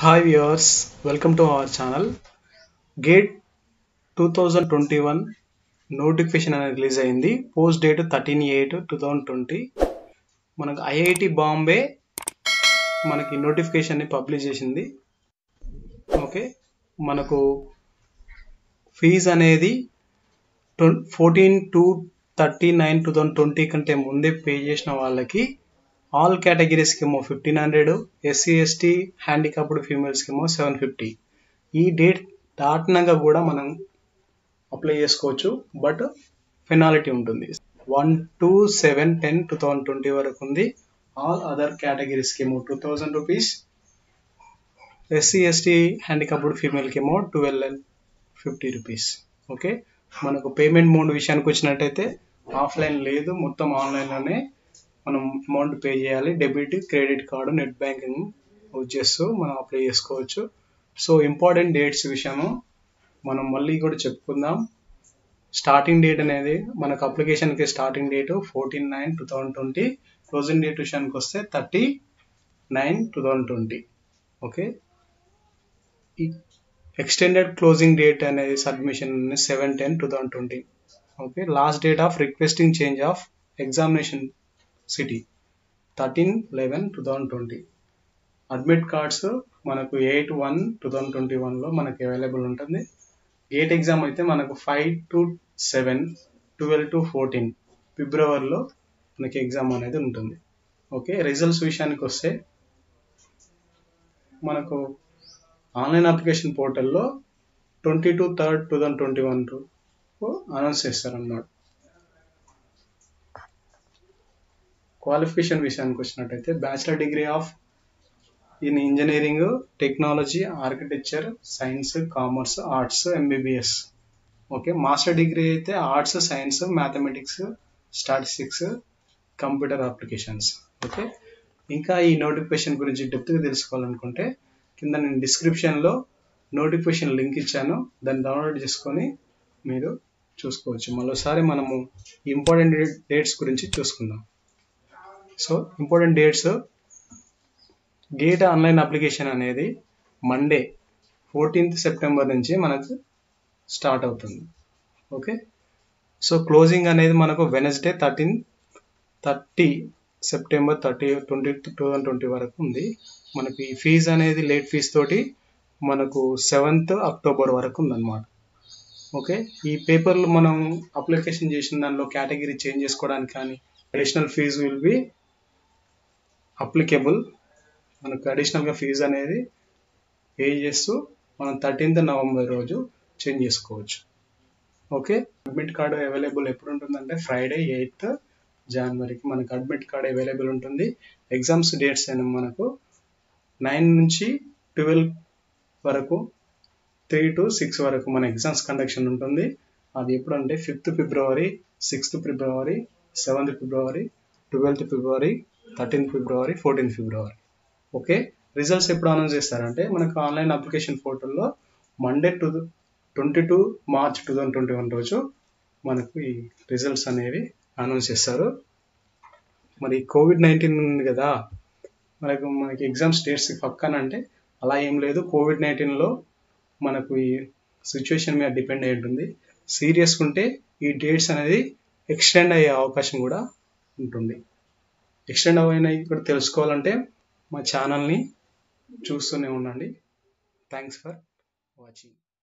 hi viewers welcome to our channel GATE two thousand twenty one notification అనేది release అయింది post date thirteen eight two thousand twenty మనకు IIT Bombay మనకి నోటిఫికేషన్ని publish చేసింది okay మనకు fees అనేది fourteen to thirty nine two thousand twenty కంటే ముందే పే చేసిన వాళ్ళకి ఆల్ కేటగిరీస్కి ఏమో fifteen hundred SC ST handicapped ఫీమేల్స్కి ఏమో సెవెన్ ఫిఫ్టీ ఈ డేట్ దాటినాక కూడా మనం అప్లై చేసుకోవచ్చు బట్ ఫెనాలిటీ ఉంటుంది one two seven ten two thousand twenty వరకు ఉంది ఆల్ అదర్ కేటగిరీస్కి ఏమో two thousand rupees SC ST handicapped ఫీమేల్కి ఏమో twelve and fifty rupees okay మనకు పేమెంట్ మోడ్ విషయానికి వచ్చినట్టయితే ఆఫ్లైన్ లేదు మొత్తం ఆన్లైన్లోనే మనం అమౌంట్ పే చేయాలి debit credit card net banking use చేస్తూ మనం అప్లై చేసుకోవచ్చు సో ఇంపార్టెంట్ డేట్స్ విషయము మనం మళ్ళీ కూడా చెప్పుకుందాం స్టార్టింగ్ డేట్ అనేది మనకు అప్లికేషన్కి starting date fourteen nine two thousand twenty closing date విషయానికి వస్తే thirty nine two thousand twenty okay extended closing date అనేది submission seven ten two thousand twenty okay last date of requesting change of examination city thirteen eleven two thousand twenty admit cards మనకు eight one two thousand twenty వన్లో మనకి available ఉంటుంది GATE exam అయితే మనకు five to seven twelve to fourteen ఫిబ్రవరిలో మనకి exam అనేది ఉంటుంది ఓకే రిజల్ట్స్ విషయానికి వస్తే మనకు ఆన్లైన్ అప్లికేషన్ పోర్టల్లో twenty two third two thousand twenty one announce చేస్తారన్నమాట క్వాలిఫికేషన్ విషయానికి వచ్చినట్టయితే bachelor degree of in engineering technology architecture science commerce arts MBBS okay master degree అయితే arts science mathematics statistics computer applications okay ఇంకా ఈ notification గురించి డెప్త్గా తెలుసుకోవాలనుకుంటే కింద నేను డిస్క్రిప్షన్లో నోటిఫికేషన్ లింక్ ఇచ్చాను దాన్ని డౌన్లోడ్ చేసుకొని మీరు చూసుకోవచ్చు మరోసారి మనము ఇంపార్టెంట్ డేట్స్ గురించి చూసుకుందాం so important dates GATE online application అనేది మండే ఫోర్టీన్త్ సెప్టెంబర్ నుంచి మనకు స్టార్ట్ అవుతుంది ఓకే సో క్లోజింగ్ అనేది మనకు Wednesday thirteen thirty September thirty twenty two thousand twenty వరకు ఉంది మనకి ఫీజు అనేది లేట్ ఫీజ్ తోటి మనకు సెవెంత్ అక్టోబర్ వరకు ఉందన్నమాట ఓకే ఈ పేపర్లు మనం అప్లికేషన్ చేసిన దానిలో కేటగిరీ చేంజ్ చేసుకోవడానికి కానీ additional fee will be applicable మనకు అడిషనల్గా ఫీజు అనేది పే చేస్తూ మనం థర్టీన్త్ నవంబర్ రోజు చేంజ్ చేసుకోవచ్చు ఓకే అడ్మిట్ కార్డు అవైలబుల్ ఎప్పుడు ఉంటుందంటే ఫ్రైడే ఎయిత్ జనవరికి మనకు అడ్మిట్ కార్డ్ అవైలబుల్ ఉంటుంది ఎగ్జామ్స్ డేట్స్ అయినా మనకు నైన్ నుంచి ట్వెల్వ్ వరకు త్రీ టు సిక్స్ వరకు మన ఎగ్జామ్స్ కండక్షన్ ఉంటుంది అది ఎప్పుడు అంటే fifth February sixth February seventh February twelfth February thirteenth February fourteenth February okay results ఎప్పుడు అనౌన్స్ చేస్తారంటే మనకు ఆన్లైన్ అప్లికేషన్ పోర్టల్లో Monday two twenty two March two thousand twenty one రోజు మనకు ఈ రిజల్ట్స్ అనేవి అనౌన్స్ చేస్తారు మరి కోవిడ్ నైన్టీన్ ఉంది కదా మనకు మనకి ఎగ్జామ్స్ డేట్స్ పక్కన అంటే అలా ఏం లేదు కోవిడ్ నైన్టీన్లో మనకు ఈ సిచ్యువేషన్ మీద డిపెండ్ అయి ఉంటుంది సీరియస్ ఉంటే ఈ డేట్స్ అనేది ఎక్స్టెండ్ అయ్యే అవకాశం కూడా ఉంటుంది ఎక్స్టెండ్ అయినాయి కూడా తెలుసుకోవాలంటే మా ఛానల్ని చూస్తూనే ఉండండి థ్యాంక్స్ ఫర్ వాచింగ్